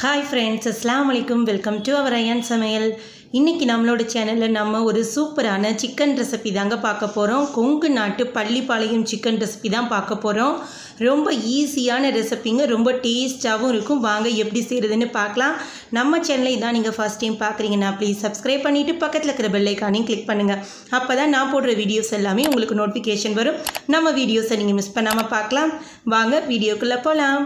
hi friends அஸ்லாம் வலைக்கும் welcome to our ஐயன் சமையல் இன்றைக்கி நம்மளோட சேனலில் நம்ம ஒரு சூப்பரான சிக்கன் ரெசிபி தாங்க பார்க்க போகிறோம் கொங்கு நாட்டு பள்ளிப்பாளையம் சிக்கன் ரெசிபி தான் பார்க்க போகிறோம் ரொம்ப ஈஸியான ரெசிபிங்க ரொம்ப டேஸ்ட்டாகவும் இருக்கும் வாங்க எப்படி செய்கிறதுன்னு பார்க்கலாம் நம்ம சேனலை இதான் நீங்கள் ஃபஸ்ட் டைம் பார்க்குறீங்கன்னா ப்ளீஸ் சப்ஸ்கிரைப் பண்ணிவிட்டு பக்கத்தில் இருக்கிற பெல் ஐக்கானையும் கிளிக் பண்ணுங்கள் அப்போ தான் நான் போடுற வீடியோஸ் எல்லாமே உங்களுக்கு நோட்டிஃபிகேஷன் வரும் நம்ம வீடியோஸை நீங்கள் மிஸ் பண்ணாமல் பார்க்கலாம் வாங்க வீடியோக்குள்ளே போகலாம்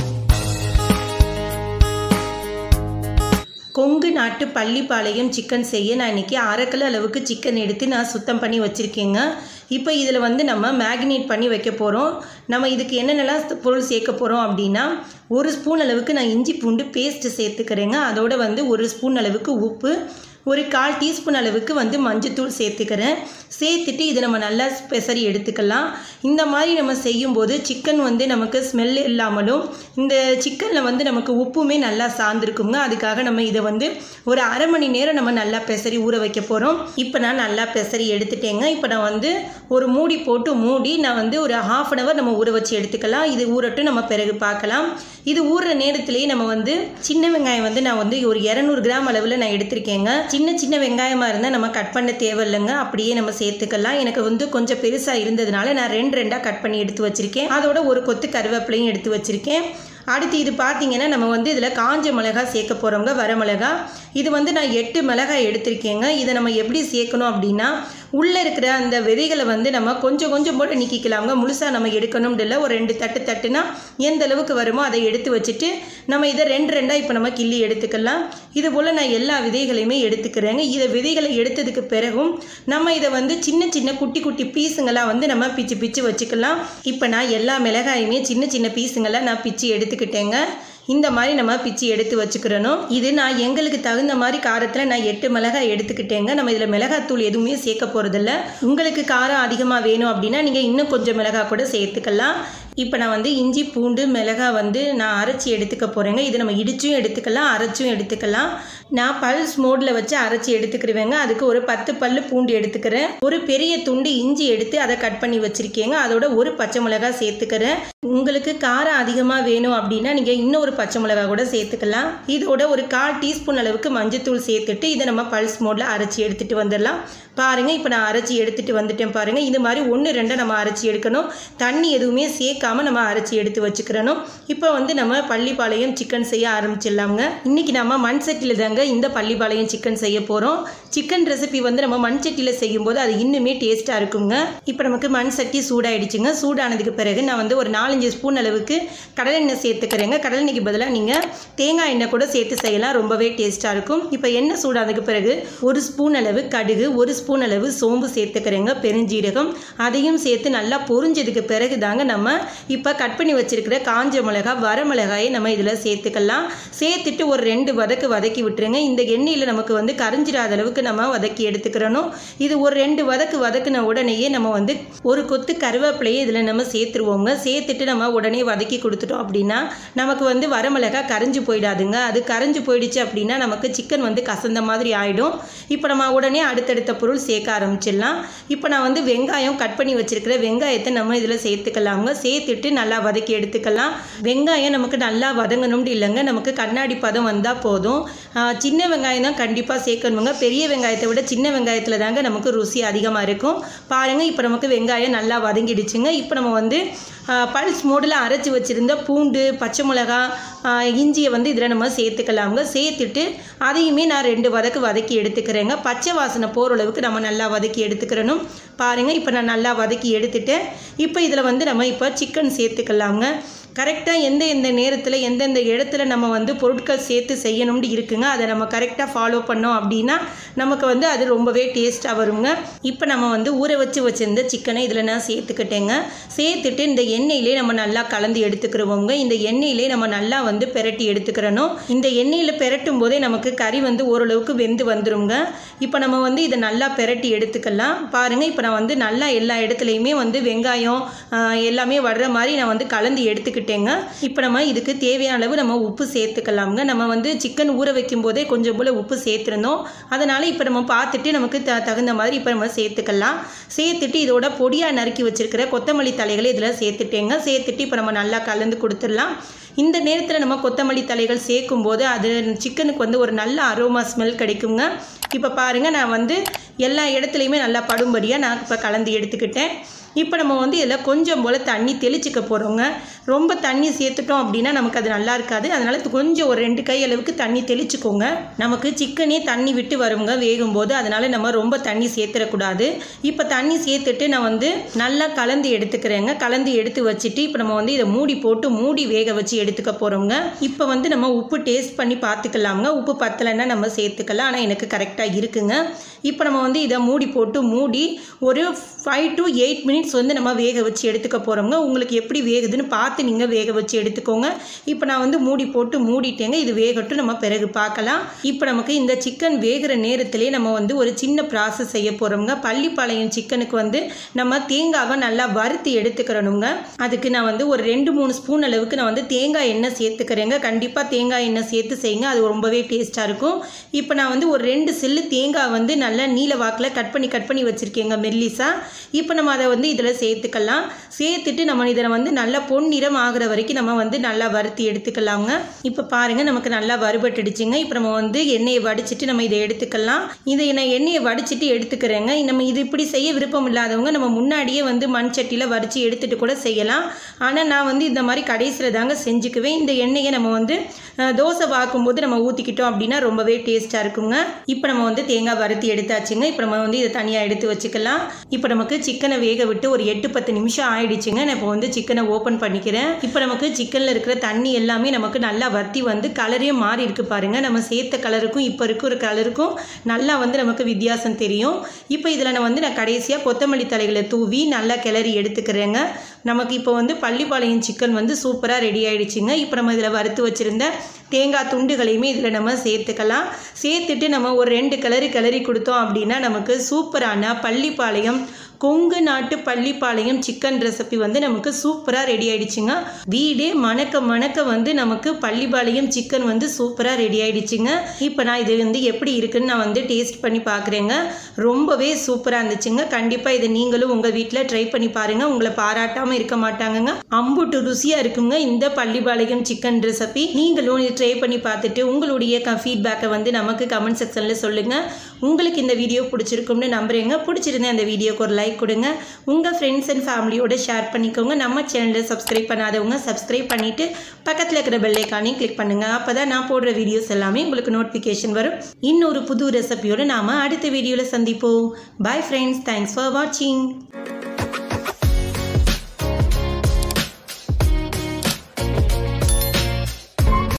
கொங்கு நாட்டு பள்ளிப்பாளையம் சிக்கன் செய்ய நான் இன்றைக்கி அரை கிலோ அளவுக்கு சிக்கன் எடுத்து நான் சுத்தம் பண்ணி வச்சுருக்கேங்க இப்போ இதில் வந்து நம்ம மேக்னேட் பண்ணி வைக்க போகிறோம் நம்ம இதுக்கு என்னென்னலாம் பொருள் சேர்க்க போகிறோம் அப்படின்னா ஒரு ஸ்பூன் அளவுக்கு நான் இஞ்சி பூண்டு பேஸ்ட்டு சேர்த்துக்கிறேங்க அதோட வந்து ஒரு ஸ்பூன் அளவுக்கு உப்பு ஒரு கால் டீஸ்பூன் அளவுக்கு வந்து மஞ்சத்தூள் சேர்த்துக்கிறேன் சேர்த்துட்டு இதை நம்ம நல்லா பெசரி எடுத்துக்கலாம் இந்த மாதிரி நம்ம செய்யும்போது சிக்கன் வந்து நமக்கு ஸ்மெல் இல்லாமலும் இந்த சிக்கனில் வந்து நமக்கு உப்புமே நல்லா சார்ந்துருக்குங்க அதுக்காக நம்ம இதை வந்து ஒரு அரை மணி நேரம் நம்ம நல்லா பெசரி ஊற வைக்க போகிறோம் இப்போ நான் நல்லா பெசரி எடுத்துட்டேங்க இப்போ நான் வந்து ஒரு மூடி போட்டு மூடி நான் வந்து ஒரு ஹாஃப் அன் ஹவர் நம்ம ஊற வச்சு எடுத்துக்கலாம் இது ஊறட்டும் நம்ம பிறகு பார்க்கலாம் இது ஊறுற நேரத்துலேயே நம்ம வந்து சின்ன வெங்காயம் வந்து நான் வந்து ஒரு இரநூறு கிராம் அளவில் நான் எடுத்திருக்கேங்க சின்ன சின்ன வெங்காயமாக இருந்தால் நம்ம கட் பண்ண தேவையில்லைங்க அப்படியே நம்ம சேர்த்துக்கலாம் எனக்கு வந்து கொஞ்சம் பெருசாக இருந்ததுனால நான் ரெண்டு ரெண்டாக கட் பண்ணி எடுத்து வச்சுருக்கேன் அதோட ஒரு கொத்து கருவேப்பிலையும் எடுத்து வச்சுருக்கேன் அடுத்து இது பார்த்தீங்கன்னா நம்ம வந்து இதில் காஞ்ச மிளகாய் சேர்க்க போகிறோங்க வர மிளகாய் இது வந்து நான் எட்டு மிளகாய் எடுத்திருக்கேங்க இதை நம்ம எப்படி சேர்க்கணும் அப்படின்னா உள்ளே இருக்கிற அந்த விதைகளை வந்து நம்ம கொஞ்சம் கொஞ்சம் போட்டு நீக்கிக்கலாங்க முழுசாக நம்ம எடுக்கணும்னு இல்லை ஒரு ரெண்டு தட்டு தட்டுனா எந்த அளவுக்கு வருமோ அதை எடுத்து வச்சுட்டு நம்ம இதை ரெண்டு ரெண்டாக இப்போ நம்ம கிள்ளி எடுத்துக்கலாம் இது போல் நான் எல்லா விதைகளையுமே எடுத்துக்கிறேங்க இதை விதைகளை எடுத்ததுக்கு பிறகும் நம்ம இதை வந்து சின்ன சின்ன குட்டி குட்டி பீஸுங்களாக வந்து நம்ம பிச்சு பிச்சு வச்சுக்கலாம் இப்போ நான் எல்லா மிளகாயுமே சின்ன சின்ன பீஸுங்களாக நான் பிச்சு எடுத்துக்கிட்டேங்க இந்த மாதிரி நம்ம பிச்சு எடுத்து வச்சுக்கிறணும் இது நான் எங்களுக்கு தகுந்த மாதிரி காரத்தில் நான் எட்டு மிளகாய் எடுத்துக்கிட்டேங்க நம்ம இதில் மிளகாத்தூள் எதுவுமே சேர்க்க போகிறதில்ல உங்களுக்கு காரம் அதிகமாக வேணும் அப்படின்னா நீங்கள் இன்னும் கொஞ்சம் மிளகாய் கூட சேர்த்துக்கலாம் இப்போ நான் வந்து இஞ்சி பூண்டு மிளகாய் வந்து நான் அரைச்சி எடுத்துக்க போகிறேங்க இது நம்ம இடிச்சும் எடுத்துக்கலாம் அரைச்சும் எடுத்துக்கலாம் நான் பல்ஸ் மோடில் வச்சு அரைச்சி எடுத்துக்கிடுவேங்க அதுக்கு ஒரு பத்து பல்லு பூண்டு எடுத்துக்கிறேன் ஒரு பெரிய துண்டு இஞ்சி எடுத்து அதை கட் பண்ணி வச்சுருக்கேங்க அதோட ஒரு பச்சை மிளகாய் சேர்த்துக்கிறேன் உங்களுக்கு காரம் அதிகமாக வேணும் அப்படின்னா நீங்கள் இன்னும் ஒரு பச்சை மிளகாய் கூட சேர்த்துக்கலாம் இதோட ஒரு கால் டீஸ்பூன் அளவுக்கு மஞ்சத்தூள் சேர்த்துட்டு இதை நம்ம பல்ஸ் மோடில் அரைச்சி எடுத்துகிட்டு வந்துடலாம் பாருங்கள் இப்போ நான் அரைச்சி எடுத்துகிட்டு வந்துட்டேன் பாருங்கள் இது மாதிரி ஒன்று ரெண்டை நம்ம அரைச்சி எடுக்கணும் தண்ணி எதுவுமே சேர்க்காம நம்ம அரைச்சி எடுத்து வச்சுக்கிறணும் இப்போ வந்து நம்ம பள்ளிப்பாளையம் சிக்கன் செய்ய ஆரம்பிச்சிடலாங்க இன்றைக்கி நம்ம மண் சட்டியில் தாங்க இந்த பள்ளிப்பாளையம் சிக்கன் செய்ய போகிறோம் சிக்கன் ரெசிபி வந்து நம்ம மண் சட்டியில் செய்யும்போது அது இன்னுமே டேஸ்ட்டாக இருக்குங்க இப்போ நமக்கு மண் சட்டி சூடாயிடுச்சுங்க சூடானதுக்கு பிறகு நான் வந்து ஒரு நாலஞ்சு ஸ்பூன் அளவுக்கு கடலெண்ணெய் சேர்த்துக்கிறேங்க கடலெண்ணெய்க்கு பதிலாக நீங்கள் தேங்காய் எண்ணெய் கூட சேர்த்து செய்யலாம் ரொம்பவே டேஸ்ட்டாக இருக்கும் இப்போ எண்ணெய் சூடானதுக்கு பிறகு ஒரு ஸ்பூன் அளவு கடுகு ஒரு ஸ்பூன் அளவு சோம்பு சேர்த்துக்கிறேங்க பெருஞ்சீரகம் அதையும் சேர்த்து நல்லா பொரிஞ்சதுக்கு பிறகு தாங்க நம்ம இப்போ கட் பண்ணி வச்சுருக்கிற காஞ்ச மிளகாய் வர மிளகாயை நம்ம இதில் சேர்த்துக்கலாம் சேர்த்துட்டு ஒரு ரெண்டு வதக்கு வதக்கி விட்டுருங்க இந்த எண்ணெயில் நமக்கு வந்து கரிஞ்சிடாத அளவுக்கு நம்ம வதக்கி எடுத்துக்கிறணும் இது ஒரு ரெண்டு வதக்கு வதக்குன உடனேயே நம்ம வந்து ஒரு கொத்து கருவேப்பிலையை இதில் நம்ம சேர்த்துருவோங்க சேர்த்துட்டு நம்ம உடனே வதக்கி கொடுத்துட்டோம் அப்படின்னா நமக்கு வந்து வரமிளகாய் கரைஞ்சி போயிடாதுங்க அது கரைஞ்சி போயிடுச்சு அப்படின்னா நமக்கு சிக்கன் வந்து கசந்த மாதிரி ஆகிடும் இப்போ நம்ம உடனே அடுத்தடுத்த பொருள் சேர்க்க ஆரம்பிச்சிடலாம் இப்போ நான் வந்து வெங்காயம் கட் பண்ணி வச்சுருக்கிற வெங்காயத்தை நம்ம இதில் சேர்த்துக்கலாங்க சேர்த்துட்டு நல்லா வதக்கி எடுத்துக்கலாம் வெங்காயம் நமக்கு நல்லா வதங்கணும்னு இல்லைங்க நமக்கு கண்ணாடி பதம் வந்தால் போதும் சின்ன வெங்காயம் தான் கண்டிப்பாக சேர்க்கணுங்க பெரிய வெங்காயத்தை விட சின்ன வெங்காயத்தில் தாங்க நமக்கு ருசி அதிகமாக இருக்கும் பாருங்கள் இப்போ நமக்கு வெங்காயம் நல்லா வதங்கிடுச்சுங்க இப்போ நம்ம வந்து பல்ஸ் மோடில் அரைச்சி வச்சுருந்த பூண்டு பச்சை மிளகா இஞ்சியை வந்து இதில் நம்ம சேர்த்துக்கலாமுங்க சேர்த்துட்டு அதையுமே நான் ரெண்டு வதக்கு வதக்கி எடுத்துக்கிறேங்க பச்சை வாசனை போகிற அளவுக்கு நம்ம நல்லா வதக்கி எடுத்துக்கிறணும் பாருங்கள் இப்போ நான் நல்லா வதக்கி எடுத்துட்டேன் இப்போ இதில் வந்து நம்ம இப்போ சிக்கன் சேர்த்துக்கலாங்க கரெக்டாக எந்த எந்த நேரத்தில் எந்தெந்த இடத்துல நம்ம வந்து பொருட்கள் சேர்த்து செய்யணும்னு இருக்குங்க அதை நம்ம கரெக்டாக ஃபாலோ பண்ணோம் அப்படின்னா நமக்கு வந்து அது ரொம்பவே டேஸ்ட்டாக வருங்க இப்போ நம்ம வந்து ஊற வச்சு வச்சுருந்த சிக்கனை இதில் நான் சேர்த்துக்கிட்டேங்க சேர்த்துட்டு இந்த எண்ணெயிலே நம்ம நல்லா கலந்து எடுத்துக்கிறோங்க இந்த எண்ணெயிலே நம்ம நல்லா வந்து பெரட்டி எடுத்துக்கிறணும் இந்த எண்ணெயில் பெரட்டும் போதே நமக்கு கறி வந்து ஓரளவுக்கு வெந்து வந்துருங்க இப்போ நம்ம வந்து இதை நல்லா பெரட்டி எடுத்துக்கலாம் பாருங்கள் இப்போ நான் வந்து நல்லா எல்லா இடத்துலையுமே வந்து வெங்காயம் எல்லாமே வர்ற மாதிரி நான் வந்து கலந்து எடுத்துக்கிட்டு போட்டுட்டேங்க இப்போ நம்ம இதுக்கு தேவையான அளவு நம்ம உப்பு சேர்த்துக்கலாம்ங்க நம்ம வந்து சிக்கன் ஊற வைக்கும் போதே கொஞ்சம் போல் உப்பு சேர்த்துருந்தோம் அதனால் இப்போ நம்ம பார்த்துட்டு நமக்கு த தகுந்த மாதிரி இப்போ நம்ம சேர்த்துக்கலாம் சேர்த்துட்டு இதோட பொடியாக நறுக்கி வச்சிருக்கிற கொத்தமல்லி தலைகளை இதில் சேர்த்துட்டேங்க சேர்த்துட்டு இப்போ நம்ம நல்லா கலந்து கொடுத்துடலாம் இந்த நேரத்தில் நம்ம கொத்தமல்லி தலைகள் சேர்க்கும்போது அது சிக்கனுக்கு வந்து ஒரு நல்ல அரோமா ஸ்மெல் கிடைக்குங்க இப்போ பாருங்கள் நான் வந்து எல்லா இடத்துலையுமே நல்லா படும்படியாக நான் இப்போ கலந்து எடுத்துக்கிட்டேன் இப்போ நம்ம வந்து இதில் கொஞ்சம் போல் தண்ணி தெளிச்சிக்க போகிறோங்க ரொம்ப தண்ணி சேர்த்துட்டோம் அப்படின்னா நமக்கு அது நல்லா இருக்காது அதனால் கொஞ்சம் ஒரு ரெண்டு கை அளவுக்கு தண்ணி தெளிச்சுக்கோங்க நமக்கு சிக்கனே தண்ணி விட்டு வருங்க வேகும்போது அதனால் நம்ம ரொம்ப தண்ணி சேர்த்துடக்கூடாது இப்போ தண்ணி சேர்த்துட்டு நான் வந்து நல்லா கலந்து எடுத்துக்கிறேங்க கலந்து எடுத்து வச்சுட்டு இப்போ நம்ம வந்து இதை மூடி போட்டு மூடி வேக வச்சு எடுத்துக்க போகிறோங்க இப்போ வந்து நம்ம உப்பு டேஸ்ட் பண்ணி பார்த்துக்கலாம்ங்க உப்பு பத்தலைன்னா நம்ம சேர்த்துக்கலாம் ஆனால் எனக்கு கரெக்டாக இருக்குங்க இப்போ நம்ம வந்து இதை மூடி போட்டு மூடி ஒரு ஃபைவ் டு எயிட் மினிட்ஸ் வந்து நம்ம வேக வச்சு எடுத்துக்க போகிறோங்க உங்களுக்கு எப்படி வேகுதுன்னு பார்த்து நீங்கள் வேக வச்சு எடுத்துக்கோங்க இப்போ நான் வந்து மூடி போட்டு மூடிட்டேங்க இது வேகட்டும் நம்ம பிறகு பார்க்கலாம் இப்போ நமக்கு இந்த சிக்கன் வேகிற நேரத்திலே நம்ம வந்து ஒரு சின்ன ப்ராசஸ் செய்ய போகிறோங்க பள்ளிப்பாளையம் சிக்கனுக்கு வந்து நம்ம தேங்காவை நல்லா வறுத்து எடுத்துக்கிறணுங்க அதுக்கு நான் வந்து ஒரு ரெண்டு மூணு ஸ்பூன் அளவுக்கு நான் வந்து தேங்காய் எண்ணெய் சேர்த்துக்கிறேங்க கண்டிப்பாக தேங்காய் எண்ணெய் சேர்த்து செய்யுங்க அது ரொம்பவே டேஸ்ட்டாக இருக்கும் இப்போ நான் வந்து ஒரு ரெண்டு சில்லு தேங்காய் வந்து நல்லா நீல வாக்கில் கட் பண்ணி கட் பண்ணி வச்சுருக்கேங்க மெல்லிஸா இப்போ நம்ம அதை வந்து இதில் சேர்த்துக்கலாம் சேர்த்துட்டு நம்ம இதில் வந்து நல்லா பொன்னிறம் ஆகிற வரைக்கும் நம்ம வந்து நல்லா வறுத்து எடுத்துக்கலாங்க இப்போ பாருங்கள் நமக்கு நல்லா வறுபட்டுடுச்சுங்க இப்போ நம்ம வந்து எண்ணெயை வடிச்சிட்டு நம்ம இதை எடுத்துக்கலாம் இதை நான் எண்ணெயை வடிச்சிட்டு எடுத்துக்கிறேங்க நம்ம இது இப்படி செய்ய விருப்பம் இல்லாதவங்க நம்ம முன்னாடியே வந்து மண் சட்டியில் வடித்து எடுத்துகிட்டு கூட செய்யலாம் ஆனால் நான் வந்து இந்த மாதிரி கடைசியில் தாங்க செஞ்சுக்குவேன் இந்த எண்ணெயை நம்ம வந்து அஹ், தோசை வாக்கும்போது நம்ம ஊற்றிக்கிட்டோம் அப்படின்னா ரொம்பவே டேஸ்ட்டாக இருக்குங்க இப்போ நம்ம வந்து தேங்காய் வறுத்து எடுத்தாச்சுங்க இப்போ நம்ம வந்து இதை தனியாக எடுத்து வச்சுக்கலாம் இப்போ நமக்கு சிக்கனை வேக விட்டு ஒரு எட்டு பத்து நிமிஷம் ஆயிடுச்சுங்க நான் இப்போ வந்து சிக்கனை ஓப்பன் பண்ணிக்கிறேன் இப்போ நமக்கு சிக்கனில் இருக்கிற தண்ணி எல்லாமே நமக்கு நல்லா வத்தி வந்து கலரே மாறி இருக்கு பாருங்க நம்ம சேர்த்த கலருக்கும் இப்போ இருக்கிற கலருக்கும் நல்லா வந்து நமக்கு வித்தியாசம் தெரியும் இப்போ இதில் நான் வந்து நான் கடைசியாக கொத்தமல்லி தலைகளை தூவி நல்லா கிளறி எடுத்துக்கிறேங்க நமக்கு இப்போ வந்து பள்ளிப்பாளையம் சிக்கன் வந்து சூப்பராக ரெடி ஆயிடுச்சுங்க இப்போ நம்ம இதில் வறுத்து வச்சுருந்த தேங்காய் துண்டுகளையுமே இதில் நம்ம சேர்த்துக்கலாம் சேர்த்துட்டு நம்ம ஒரு ரெண்டு கிளறி கிளறி கொடுத்தோம் அப்படின்னா நமக்கு சூப்பரான பள்ளிப்பாளையம் கொங்கு நாட்டு பள்ளிப்பாளையம் சிக்கன் ரெசிபி வந்து நமக்கு சூப்பராக ரெடி ஆயிடுச்சுங்க வீடே மணக்க மணக்க வந்து நமக்கு பள்ளிப்பாளையம் சிக்கன் வந்து சூப்பராக ரெடி ஆயிடுச்சுங்க இப்போ நான் இது வந்து எப்படி இருக்குன்னு நான் வந்து டேஸ்ட் பண்ணி பார்க்குறேங்க ரொம்பவே சூப்பராக இருந்துச்சுங்க கண்டிப்பாக இதை நீங்களும் உங்கள் வீட்டில் ட்ரை பண்ணி பாருங்கள் உங்களை பாராட்டாமல் இருக்க மாட்டாங்கங்க அம்புட்டு ருசியாக இருக்குங்க இந்த பள்ளிப்பாளையம் சிக்கன் ரெசிபி நீங்களும் இது ட்ரை பண்ணி பார்த்துட்டு உங்களுடைய க ஃபீட்பேக்கை வந்து நமக்கு கமெண்ட் செக்ஷனில் சொல்லுங்கள் உங்களுக்கு இந்த வீடியோ பிடிச்சிருக்கும்னு நம்புறேங்க பிடிச்சிருந்தா அந்த வீடியோக்கு ஒரு லைக் கொடுங்க உங்கள் ஃப்ரெண்ட்ஸ் அண்ட் ஃபேமிலியோட ஷேர் பண்ணிக்கோங்க நம்ம சேனலில் சப்ஸ்கிரைப் பண்ணாதவங்க சப்ஸ்கிரைப் பண்ணிவிட்டு பக்கத்தில் இருக்கிற பெல் ஐக்கானையும் கிளிக் பண்ணுங்கள் அப்போ தான் நான் போடுற வீடியோஸ் எல்லாமே உங்களுக்கு நோட்டிஃபிகேஷன் வரும் இன்னொரு புது ரெசிபியோடு நாம் அடுத்த வீடியோவில் சந்திப்போம் பாய் ஃப்ரெண்ட்ஸ் தேங்க்ஸ் ஃபார் வாட்சிங்